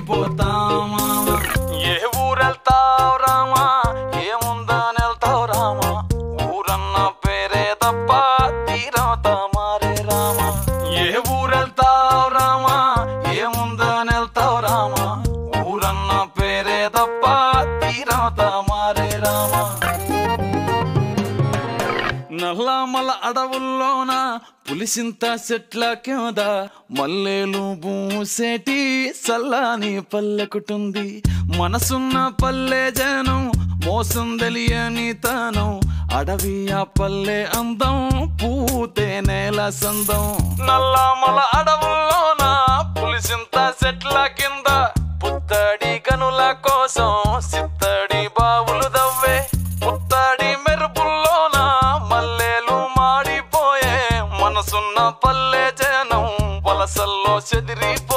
మారిపోతామా ఏ ఊరెళ్తావు రామా ఏముందని వెళ్తావు రామా ఊరన్న పేరే తప్ప తీరవుతా మారే రామా ఏ ఊరెళ్తావు రామా ఏముందని వెళ్తావు రామా ఊరన్న పేరే తప్ప తీరవుతా మారే రామా నల్లమల అడవుల్లోన పులిసింత చెట్ల కింద మల్లెలు బూసేటి సల్లాని పల్లెకుటుంది మనసున్న పల్లె జనం మోసం తెలియని తనం అడవి ఆ పల్లె అందం పూతే నేల సందం నల్లమల అడవుల్లోన పులిసింత చెట్ల కింద పుత్తడి కనుల కోసం సిత్తడి బావులు దవ్వే పుత్తడి మెరుపుల్లోన మల్లెలు మాడిపోయే మనసున్న పల్లె జనం వలసల్లో చెదిరి